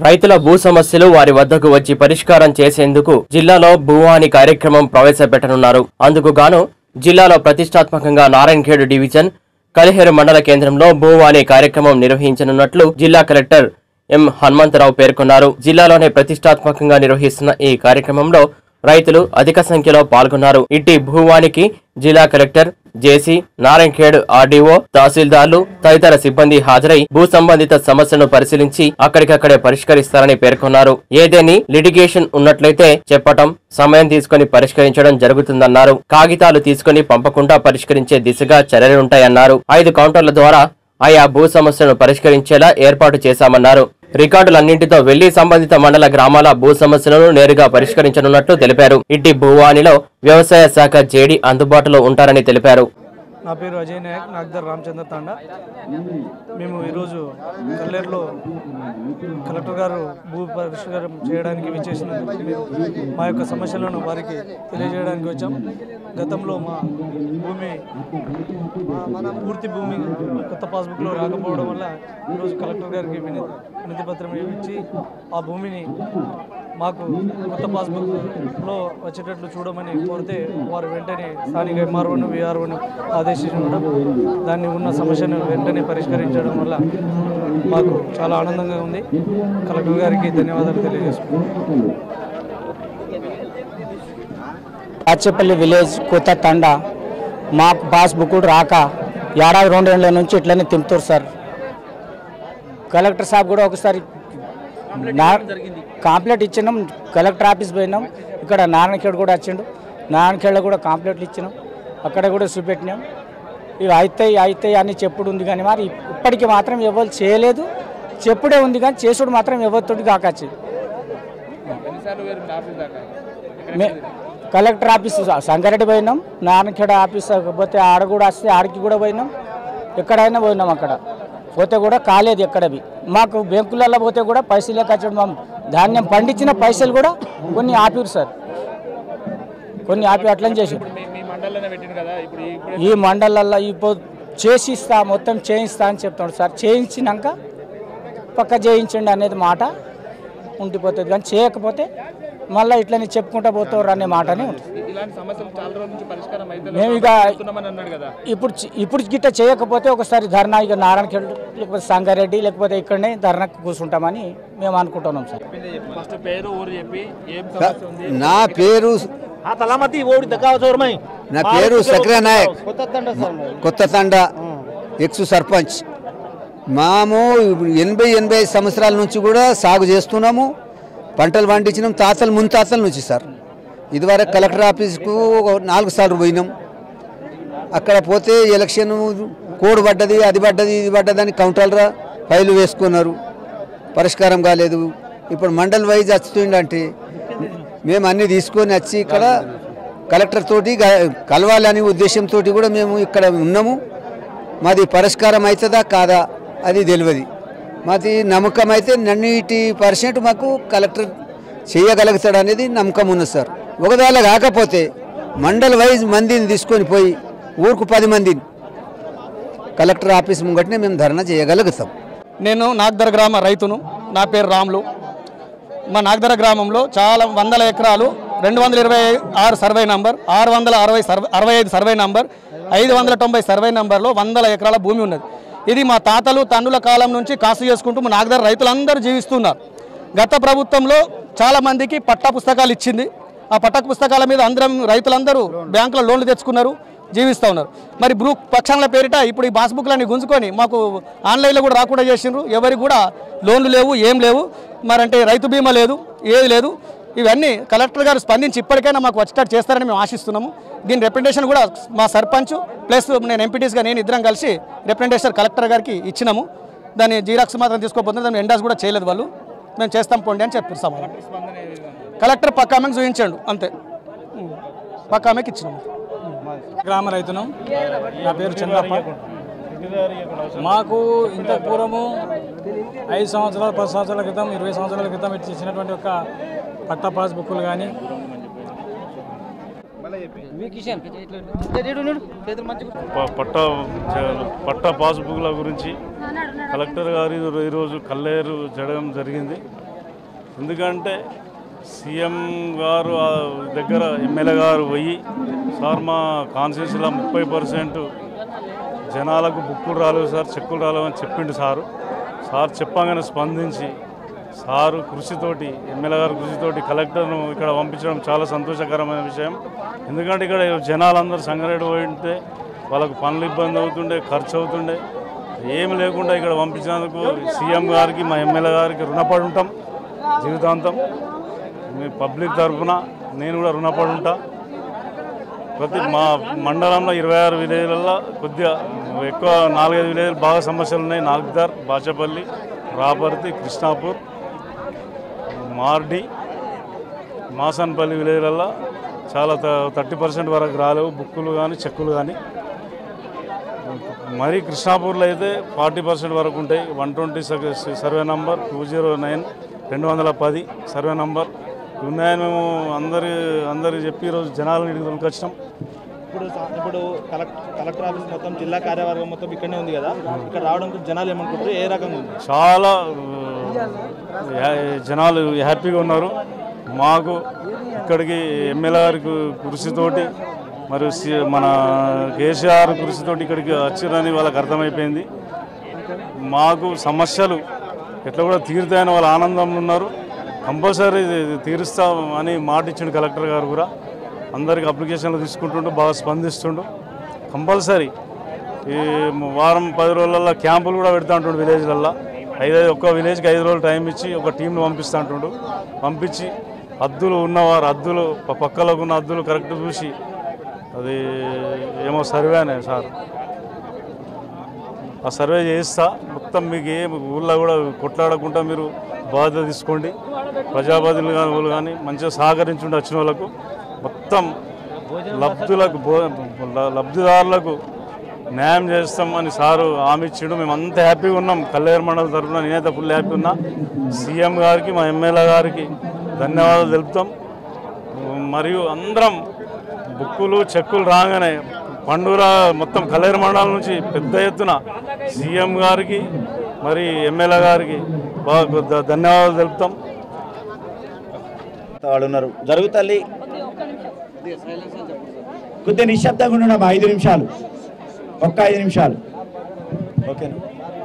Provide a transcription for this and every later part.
రైతుల భూ సమస్యలు వారి వద్దకు వచ్చి పరిష్కారం చేసేందుకు జిల్లాలో భూవాణి కార్యక్రమం ప్రవేశపెట్టనున్నారు అందుకు గాను జిల్లాలో ప్రతిష్టాత్మకంగా నారాయణఖేడ్ డివిజన్ కలిహేరు మండల కేంద్రంలో భూవాణి కార్యక్రమం నిర్వహించనున్నట్లు జిల్లా కలెక్టర్ ఎం హనుమంతరావు పేర్కొన్నారు జిల్లాలోనే ప్రతిష్టాత్మకంగా నిర్వహిస్తున్న ఈ కార్యక్రమంలో రైతులు అధిక సంఖ్యలో పాల్గొన్నారు ఇట్టి భూవానికి జిల్లా కలెక్టర్ జేసీ నారాయణఖేడ్ ఆర్డీఓ తహసీల్దార్లు తదితర సిబ్బంది హాజరై భూ సంబంధిత సమస్యలను పరిశీలించి అక్కడికక్కడే పరిష్కరిస్తారని పేర్కొన్నారు ఏదేని లిటిగేషన్ ఉన్నట్లయితే చెప్పటం సమయం తీసుకొని పరిష్కరించడం జరుగుతుందన్నారు కాగితాలు తీసుకొని పంపకుండా పరిష్కరించే దిశగా చర్యలుంటాయన్నారు ఐదు కౌంటర్ల ద్వారా ఆయా భూ సమస్యలను పరిష్కరించేలా ఏర్పాటు చేశామన్నారు రికార్డులన్నింటితో వెళ్లి సంబంధిత మండల గ్రామాల భూ సమస్యలను నేరుగా పరిష్కరించనున్నట్లు తెలిపారు ఇట్టి భూవానిలో వ్యవసాయ శాఖ జేడీ అందుబాటులో ఉంటారని తెలిపారు నా పేరు అజయ్ నాయక్ నాగ్దర్ రామచంద్ర తాండా మేము ఈరోజు కల్లేరులో కలెక్టర్ గారు భూ పరిష్కారం చేయడానికి విచ్చేసినందుకు మేము మా యొక్క సమస్యలను వారికి తెలియజేయడానికి వచ్చాం గతంలో మా భూమి మా పూర్తి భూమి కొత్త పాస్బుక్లో రాకపోవడం వల్ల ఈరోజు కలెక్టర్ గారికి వినతి వినతి పత్రం ఇచ్చి ఆ భూమిని మాకు కొత్త పాస్బుక్లో వచ్చేటట్లు చూడమని కోరితే వారు వెంటనే స్థానిక ఎంఆర్ఓను విఆర్ఓను ఆదేశించడం దాన్ని ఉన్న సమస్యను వెంటనే పరిష్కరించడం వల్ల మాకు చాలా ఆనందంగా ఉంది కలెక్టర్ గారికి ధన్యవాదాలు తెలియజేసుకుంటున్నాను రాచపల్లి విలేజ్ కొత్త తండ మాకు పాస్బుక్ రాక ఏడాది రెండేళ్ల నుంచి ఇట్లనే తింపుతారు సార్ కలెక్టర్ సాబ్ కూడా ఒకసారి నా కాంప్లైంట్ ఇచ్చినాం కలెక్టర్ ఆఫీస్ పోయినాం ఇక్కడ నారాయణఖేడ్ కూడా వచ్చిండు నారాయణఖేడ్లో కూడా కాంప్లైంట్లు ఇచ్చినాం అక్కడ కూడా చూపెట్టినాం ఇవి అవుతాయి అవుతాయి అని చెప్పుడు ఉంది కానీ మరి ఇప్పటికి మాత్రం ఎవరు చేయలేదు చెప్పుడే ఉంది కానీ చేసుడు మాత్రం ఎవరితోటి కాకచ్చి మే కలెక్టర్ ఆఫీస్ సంగారెడ్డి పోయినాం నారాయణఖేడ ఆఫీస్ పోతే ఆడ కూడా వస్తే ఆడికి కూడా పోయినాం ఎక్కడైనా పోయినాం అక్కడ పోతే కూడా కాలేదు ఎక్కడవి మాకు బ్యాంకులలో పోతే కూడా పైసలు వచ్చాడు మా ధాన్యం పండించిన పైసలు కూడా కొన్ని ఆపిరు సార్ కొన్ని ఆపి అట్లని చేసి ఈ మండలాల్లో ఇప్పుడు చేసి ఇస్తా మొత్తం చేయిస్తా అని చెప్తున్నాడు సార్ చేయించినాక పక్క చేయించండి అనేది మాట ఉండిపోతుంది కానీ చేయకపోతే మళ్ళీ ఇట్లని చెప్పుకుంటా పోతారు అనే మాటనే ఉంటుంది ఇలాంటి సమస్యలు చాలా రోజుల నుంచి పరిష్కారం అయితే మేము ఇక అవుతున్నామని అన్నాడు కదా ఇప్పుడు చి- ఇప్పుడు గిట్ట చేయకపోతే ఒకసారి ధర్నా ఇక నారాయణఖేడ్ లేకపోతే సంగారెడ్డి లేకపోతే ఇక్కడనే ధర్నాకు కూర్చుంటామని మేము అనుకుంటున్నాం సార్ ఫస్ట్ పేరు ఊరు చెప్పి ఏం సమస్య ఉంది నా పేరు నా పేరు సక్రియ నాయక్ కొత్త తండ ఎక్స్ సర్పంచ్ మాము ఎనభై ఎనభై ఐదు సంవత్సరాల నుంచి కూడా సాగు చేస్తున్నాము పంటలు పండించినాం తాతలు ముంతాతల నుంచి సార్ ఇదివరకు కలెక్టర్ ఆఫీస్కు ఒక నాలుగు సార్లు పోయినాం అక్కడ పోతే ఎలక్షన్ కోడ్ పడ్డది అది పడ్డది ఇది పడ్డది అని కౌంటర్ల ఫైలు వేసుకున్నారు పరిష్కారం కాలేదు ఇప్పుడు మండల్ వైజ్ వస్తుందంటే మేము అన్నీ తీసుకొని వచ్చి ఇక్కడ కలెక్టర్ తోటి గ- కలవాలని ఉద్దేశంతో కూడా మేము ఇక్కడ ఉన్నాము మాది పరిష్కారం అవుతుందా కాదా అది తెలియదు మాది నమ్మకం అయితే నన్నిటి పర్సెంట్ మాకు కలెక్టర్ చేయగలుగుతాడు అనేది నమ్మకం ఉన్నది సార్ ఒకవేళ కాకపోతే మండల్ వైజ్ మందిని తీసుకొని పోయి ఊరుకు పది మందిని కలెక్టర్ ఆఫీస్ ముంగటనే మేము ధర్నా చేయగలుగుతాం నేను నాగ్దర గ్రామ రైతును నా పేరు రాములు మా నాగ్దర గ్రామంలో చాలా వందల ఎకరాలు రెండు వందల ఇరవై ఆరు సర్వే నంబర్ ఆరు వందల అరవై సర్వే అరవై ఐదు సర్వే నంబర్ ఐదు వందల తొంభై సర్వే నంబర్లో వందల ఎకరాల భూమి ఉన్నది ఇది మా తాతలు తండ్రుల కాలం నుంచి కాసు చేసుకుంటూ మా నాగదర రైతులందరూ జీవిస్తున్నారు గత ప్రభుత్వంలో చాలా మందికి పట్టా పుస్తకాలు ఇచ్చింది ఆ పట్టా పుస్తకాల మీద అందరం రైతులందరూ బ్యాంకులో లోన్లు తెచ్చుకున్నారు జీవిస్తూ ఉన్నారు మరి బ్రూ పక్షాల పేరిట ఇప్పుడు ఈ పాస్బుక్లన్నీ గుంజుకొని మాకు ఆన్లైన్లో కూడా రాకుండా చేసిండ్రు ఎవరికి కూడా లోన్లు లేవు ఏం లేవు మరంటే రైతు బీమా లేదు ఏది లేదు ఇవన్నీ కలెక్టర్ గారు స్పందించి ఇప్పటికైనా మాకు వచ్చేటట్టు చేస్తారని మేము ఆశిస్తున్నాము దీని రిప్రజెంటేషన్ కూడా మా సర్పంచ్ ప్లస్ నేను ఎంపీటీస్గా నేను ఇద్దరం కలిసి రిప్రజెంటేషన్ కలెక్టర్ గారికి ఇచ్చినాము దాన్ని జీరాక్స్ మాత్రం తీసుకోకపోతే దాన్ని ఎండాస్ కూడా చేయలేదు వాళ్ళు మేము చేస్తాం పోండి అని చెప్పారు సమాధానం కలెక్టర్ పక్క ఆమెకు చూపించాడు అంతే ఉం. పక్క ఆమెకి ఇచ్చినాము గ్రామ రైతును నా పేరు చంద్రప్ప మాకు ఇంత పూర్వము ఐదు సంవత్సరాలు పది సంవత్సరాల క్రితం ఇరవై సంవత్సరాల క్రితం ఇచ్చి ఇచ్చినటువంటి ఒక పట్టా పాస్బుక్లు కానీ ప- పట్టా చ- పట్టా పాస్బుక్ల గురించి కలెక్టర్ గారు ఈరో- ఈరోజు కల్లేరు జరగడం జరిగింది ఎందుకంటే సీఎం గారు ఆ దగ్గర ఎమ్మెల్యే గారు పోయి సార్ మా కాన్స్టిట్యూన్సీలో ముప్పై పర్సెంట్ జనాలకు బుక్కులు రాలేవు సార్ చెక్కులు రాలేవు అని చెప్పిండు సారు సార్ చెప్పగానే స్పందించి సారు కృషితోటి ఎమ్మెల్యే గారు కృషితోటి కలెక్టర్ను ఇక్కడ పంపించడం చాలా సంతోషకరమైన విషయం ఎందుకంటే ఇక్కడ జనాలందరూ సంగారెడ్డి పోయి ఉంటే వాళ్ళకు పనులు ఇబ్బంది అవుతుండే ఖర్చు అవుతుండే ఏమి లేకుండా ఇక్కడ పంపించినందుకు సీఎం గారికి మా ఎమ్మెల్యే గారికి రుణపడి ఉంటాం జీవితాంతం మీ పబ్లిక్ తరఫున నేను కూడా రుణపడి ఉంటా ప్రతి మా మండలంలో ఇరవై ఆరు విలేజ్లలో కొద్దిగా ఎక్కువ నాలుగైదు విలేజ్లు బాగా సమస్యలు ఉన్నాయి నాగ్దార్ బాచపల్లి రాపర్తి కృష్ణాపూర్ మార్డి మాసన్పల్లి విలేజ్లలో చాలా థర్టీ పర్సెంట్ వరకు రాలేవు బుక్కులు కానీ చెక్కులు కానీ మరి కృష్ణాపూర్లో అయితే ఫార్టీ పర్సెంట్ వరకు ఉంటాయి one twenty survey number two zero nine రెండు వందల పది సర్వే నంబర్ ఇవి ఉన్నాయని మేము అందరి అందరికి చెప్పి ఈరోజు జనాలను ఇక్కడికి తొలకొచ్చినాం ఇప్పుడు సా- ఇప్పుడు కలెక్టర్ కలెక్టర్ ఆఫీస్ మొత్తం జిల్లా కార్యవర్గం మొత్తం ఇక్కడనే ఉంది కదా ఇక్కడ రావడానికి జనాలు ఏమనుకుంటారు ఏ రకంగా ఉంది చాలా ఆ, యా- జనాలు హ్యాపీగా ఉన్నారు మాకు ఇక్కడికి ఎమ్మెల్యే గారి కు- కృషితోటి మరియు సి- మన కేసీఆర్ కృషితోటి ఇక్కడికి వచ్చిరని వాళ్ళకి అర్థమైపోయింది మాకు సమస్యలు ఎట్లా కూడా తీరుతాయని వాళ్ళ ఆనందంలో ఉన్నారు కంపల్సరీ తీరుస్తాం అని మాట ఇచ్చిండు కలెక్టర్ గారు కూడా అందరికి అప్లికేషన్లు తీసుకుంటుండు బాగా స్పందిస్తుండు కంపల్సరీ ఈ వారం పది రోజులలో క్యాంపులు కూడా పెడతా ఉంటుండు విలేజ్లల్లో ఐదు ఒక్క విలేజ్కి ఐదు రోజులు టైం ఇచ్చి ఒక టీంను పంపిస్తూ ఉంటుండు పంపించి అద్దులు ఉన్నవారు అద్దులు ప- పక్కలకు ఉన్న అద్దులు కరెక్ట్ చూసి అది ఏమో సర్వేనే సార్ ఆ సర్వే చేయిస్తా మొత్తం మీకు ఏ ఊళ్ళో కూడా కొట్లాడకుండా మీరు బాధ్యత తీసుకోండి ప్రజాపతిలు కానీ వాళ్ళు కానీ మంచిగా సహకరించుండి వచ్చిన వాళ్ళకు మొత్తం లబ్ధులకు బో ల- లబ్ధిదారులకు న్యాయం చేస్తామని సారు హామీ ఇచ్చిండు మేము అంత హ్యాపీగా ఉన్నాం కల్లేరు మండలం తరఫున నేనైతే ఫుల్ హ్యాపీ ఉన్నా సీఎం గారికి మా ఎమ్మెల్యే గారికి ధన్యవాదాలు తెలుపుతాం మరియు అందరం బుక్కులు చెక్కులు రాగానే పండుగ మొత్తం కలేరు మండలం నుంచి పెద్ద ఎత్తున సీఎం గారికి మరి ఎమ్మెల్యే గారికి బాగా ధ- ధన్యవాదాలు తెలుపుతాం వాళ్ళు ఉన్నారు జరుగు తల్లి కొద్దిగా నిశ్శబ్దంగా ఉండడం ఐదు నిమిషాలు ఒక్క ఐదు నిమిషాలు ఓకేనా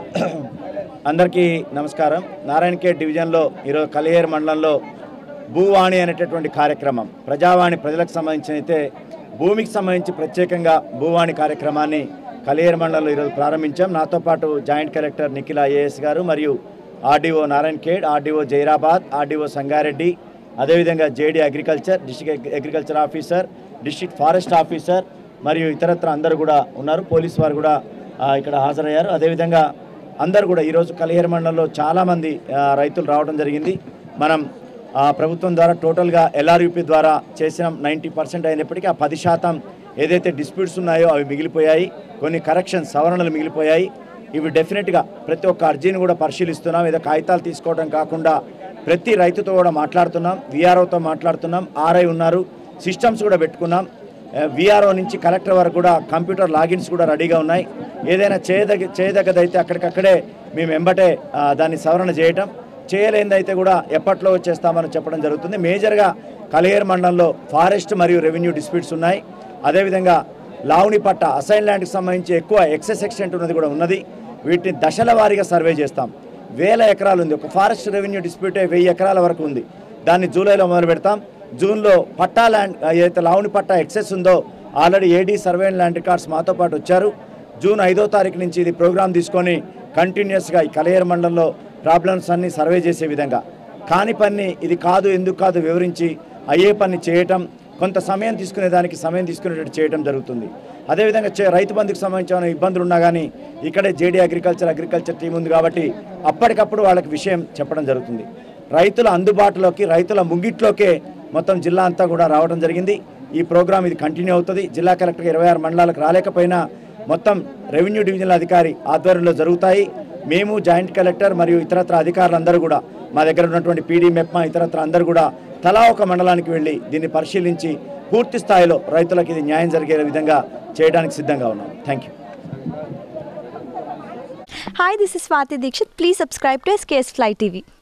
అందరికీ నమస్కారం నారాయణఖేడ్ డివిజన్లో ఈరోజు కలియేరు మండలంలో భూవాణి అనేటటువంటి కార్యక్రమం ప్రజావాణి ప్రజలకు సంబంధించిన అయితే భూమికి సంబంధించి ప్రత్యేకంగా భూవాణి కార్యక్రమాన్ని కలియేరు మండలంలో ఈరోజు ప్రారంభించాం నాతో పాటు జాయింట్ కలెక్టర్ నిఖిల ఐఏఎస్ గారు మరియు RDO Narayankhed RDO Zahirabad RDO Sangareddy అదేవిధంగా JD agriculture district agriculture officer district forest officer మరియు ఇతరత్ర అందరూ కూడా ఉన్నారు పోలీస్ వారు కూడా ఆ, ఇక్కడ హాజరయ్యారు అదేవిధంగా అందరూ కూడా ఈరోజు కలిహేరు మండలంలో చాలామంది ఆ, రైతులు రావడం జరిగింది మనం ఆ, ప్రభుత్వం ద్వారా టోటల్గా ఎల్ఆర్యూపీ ద్వారా చేసిన నైంటీ పర్సెంట్ అయినప్పటికీ ఆ పది శాతం ఏదైతే డిస్ప్యూట్స్ ఉన్నాయో అవి మిగిలిపోయాయి కొన్ని కరెక్షన్ సవరణలు మిగిలిపోయాయి ఇవి డెఫినెట్గా ప్రతి ఒక్క అర్జీని కూడా పరిశీలిస్తున్నాం ఏదో కాగితాలు తీసుకోవడం కాకుండా ప్రతి రైతుతో కూడా మాట్లాడుతున్నాం విఆర్ఓతో మాట్లాడుతున్నాం ఆర్ఐ ఉన్నారు సిస్టమ్స్ కూడా పెట్టుకున్నాం విఆర్ఓ నుంచి కలెక్టర్ వరకు కూడా కంప్యూటర్ లాగిన్స్ కూడా రెడీగా ఉన్నాయి ఏదైనా చేయదగ్గ చేయదగ్గదైతే అక్కడికక్కడే మేము ఎంబటే ఆ, దాన్ని సవరణ చేయటం చేయలేనిదైతే కూడా ఎప్పట్లో చేస్తామని చెప్పడం జరుగుతుంది మేజర్గా కలిహేరు మండలంలో ఫారెస్ట్ మరియు రెవెన్యూ డిస్ప్యూట్స్ ఉన్నాయి అదేవిధంగా లావుని పట్ట అసైన్ ల్యాండ్కి సంబంధించి ఎక్కువ ఎక్సెస్ ఎక్స్టెంట్ ఉన్నది కూడా ఉన్నది వీటిని దశల వారీగా సర్వే చేస్తాం వేల ఎకరాలు ఉంది ఒక ఫారెస్ట్ రెవెన్యూ డిస్ప్యూటే వెయ్యి ఎకరాల వరకు ఉంది దాన్ని జూలైలో మొదలు పెడతాం జూన్లో పట్టా ల్యాండ్ ఏదైతే లావుని పట్టా ఎక్సెస్ ఉందో already AD survey and land records మాతో పాటు వచ్చారు జూన్ ఐదో తారీఖు నుంచి ఇది ప్రోగ్రామ్ తీసుకొని కంటిన్యూస్గా ఈ కలయేరు మండలంలో ప్రాబ్లమ్స్ అన్ని సర్వే చేసే విధంగా కాని పని ఇది కాదు ఎందుకు కాదు వివరించి అయ్యే పని చేయటం కొంత సమయం తీసుకునే దానికి సమయం తీసుకునేటట్టు చేయడం జరుగుతుంది అదేవిధంగా చే- రైతు బంధుకు సంబంధించిన ఇబ్బందులు ఉన్నా కానీ ఇక్కడే జేడీ అగ్రికల్చర్ అగ్రికల్చర్ టీం ఉంది కాబట్టి అప్పటికప్పుడు వాళ్ళకి విషయం చెప్పడం జరుగుతుంది రైతుల అందుబాటులోకి రైతుల ముంగిట్లోకే మొత్తం జిల్లా అంతా కూడా రావడం జరిగింది ఈ ప్రోగ్రాం ఇది కంటిన్యూ అవుతుంది జిల్లా కలెక్టర్ ఇరవై ఆరు మండలాలకు రాలేకపోయినా మొత్తం రెవెన్యూ డివిజనల్ అధికారి ఆధ్వర్యంలో జరుగుతాయి మేము జాయింట్ కలెక్టర్ మరియు ఇతరత్ర అధికారులందరూ కూడా మా దగ్గర ఉన్నటువంటి పీడీ మెప్మా ఇతరత్ర అందరూ కూడా తలా ఒక మండలానికి వెళ్ళి దీన్ని పరిశీలించి పూర్తి స్థాయిలో రైతులకు ఇది న్యాయం జరిగే విధంగా చేయడానికి సిద్ధంగా ఉన్నాం thank you Hi, this is Swati Dikshit. Please subscribe to SKS Fly TV.